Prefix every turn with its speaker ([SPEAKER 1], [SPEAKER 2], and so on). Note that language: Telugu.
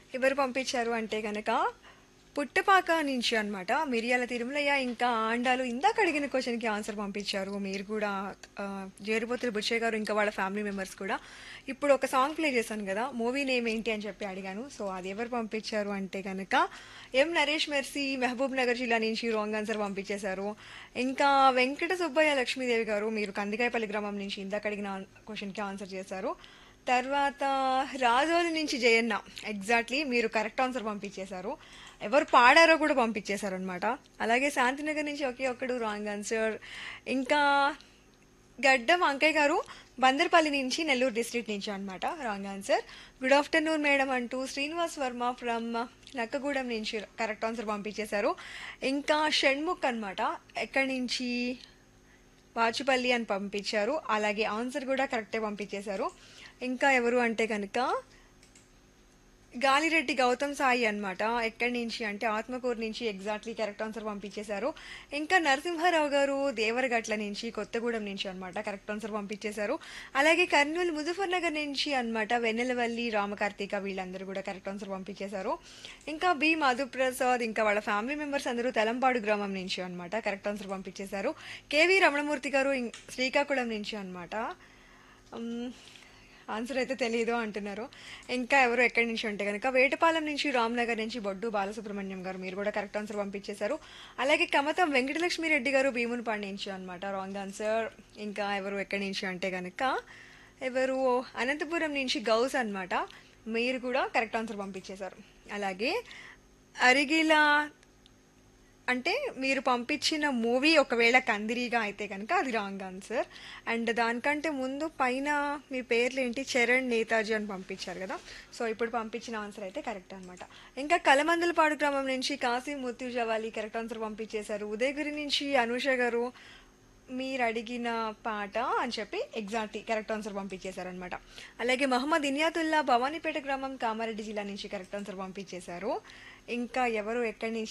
[SPEAKER 1] ఎవరు పంపించారు అంటే కనుక పుట్టపాక నుంచి అన్నమాట మిరియాల తిరుమలయ్య ఇంకా ఆండాలు ఇందాక అడిగిన క్వశ్చన్కి ఆన్సర్ పంపించారు మీరు కూడా ఆ, జేరుపోతుల బుచ్చయ్య గారు ఇంకా వాళ్ళ ఫ్యామిలీ మెంబర్స్ కూడా ఇప్పుడు ఒక సాంగ్ ప్లే చేశాను కదా మూవీ నేమ్ ఏంటి అని చెప్పి అడిగాను సో అది ఎవరు పంపించారు అంటే కనుక ఎం నరేష్ మెర్సీ మహబూబ్ నగర్ జిల్లా నుంచి రాంగ్ ఆన్సర్ పంపించేశారు ఇంకా వెంకట సుబ్బయ్య లక్ష్మీదేవి గారు మీరు కందికాయపల్లి గ్రామం నుంచి ఇందాక అడిగిన క్వశ్చన్కి ఆన్సర్ చేశారు తర్వాత రాజోలి నుంచి జయన్న ఎగ్జాక్ట్లీ మీరు కరెక్ట్ ఆన్సర్ పంపించేశారు ఎవరు పాడారో కూడా పంపించేశారు అనమాట అలాగే శాంతినగర్ నుంచి ఒకే ఒక్కడు రాంగ్ ఆన్సర్ ఇంకా గడ్డం అంకయ్య గారు బందర్పల్లి నుంచి నెల్లూరు డిస్ట్రిక్ట్ నుంచి అనమాట wrong answer good afternoon madam అంటూ శ్రీనివాస్ వర్మ ఫ్రమ్ నక్కగూడెం నుంచి కరెక్ట్ ఆన్సర్ పంపించేశారు ఇంకా షణ్ముఖ్ అనమాట ఎక్కడి నుంచి వాచుపల్లి అని పంపించారు అలాగే ఆన్సర్ కూడా కరెక్టే పంపించేశారు ఇంకా ఎవరు అంటే కనుక గాలిరెడ్డి గౌతమ్ సాయి అన్నమాట ఎక్కడి నుంచి అంటే ఆత్మకూరు నుంచి ఎగ్జాక్ట్లీ కరెక్ట్ ఆన్సర్ పంపించేశారు ఇంకా నరసింహారావు గారు దేవరగట్ల నుంచి కొత్తగూడెం నుంచి అన్నమాట కరెక్ట్ ఆన్సర్ పంపించేశారు అలాగే కర్నూలు ముజఫర్ నగర్ నుంచి అన్నమాట వెన్నెలవల్లి రామకార్తిక వీళ్ళందరూ కూడా కరెక్ట్ ఆన్సర్ పంపించేశారు ఇంకా బి మధుప్రసాద్ ఇంకా వాళ్ళ ఫ్యామిలీ మెంబర్స్ అందరూ తలంపాడు గ్రామం నుంచి అన్నమాట కరెక్ట్ ఆన్సర్ పంపించేశారు కేవీ రమణమూర్తి గారు ఇం- శ్రీకాకుళం నుంచి అన్నమాట ఉమ్, ఆన్సర్ అయితే తెలియదు అంటున్నారు ఇంకా ఎవరు ఎక్కడి నుంచి ఉంటే కనుక వేటపాలెం నుంచి రామ్నగర్ నుంచి బొడ్డు బాలసుబ్రహ్మణ్యం గారు మీరు కూడా కరెక్ట్ ఆన్సర్ పంపించేశారు అలాగే కమతం వెంకటలక్ష్మి రెడ్డి గారు భీమునిపాడు నుంచి అనమాట రాంగ్ ఆన్సర్ ఇంకా ఎవరు ఎక్కడి నుంచి అంటే కనుక ఎవరు అనంతపురం నుంచి గౌస్ అన్నమాట మీరు కూడా కరెక్ట్ ఆన్సర్ పంపించేశారు అలాగే అరిగిలా అంటే మీరు పంపించిన మూవీ ఒకవేళ కందిరీగా అయితే కనుక అది రాంగ్ ఆన్సర్ అండ్ దానికంటే ముందు పైన మీ పేర్లు ఏంటి చరణ్ నేతాజీ అని పంపించారు కదా సో ఇప్పుడు పంపించిన ఆన్సర్ అయితే కరెక్ట్ అనమాట ఇంకా కలమందలపాడు గ్రామం నుంచి కాశీ ముత్తు జవాలి కరెక్ట్ ఆన్సర్ పంపించేశారు ఉదయగిరి నుంచి అనూష గారు మీరు అడిగిన పాట అని చెప్పి ఎగ్జాక్ట్లీ కరెక్ట్ ఆన్సర్ పంపించేశారనమాట అలాగే మహమ్మద్ ఇనియాతుల్లా భవానీపేట గ్రామం కామారెడ్డి జిల్లా నుంచి కరెక్ట్ ఆన్సర్ పంపించేశారు ఇంకా ఎవరు ఎక్కడి నుంచి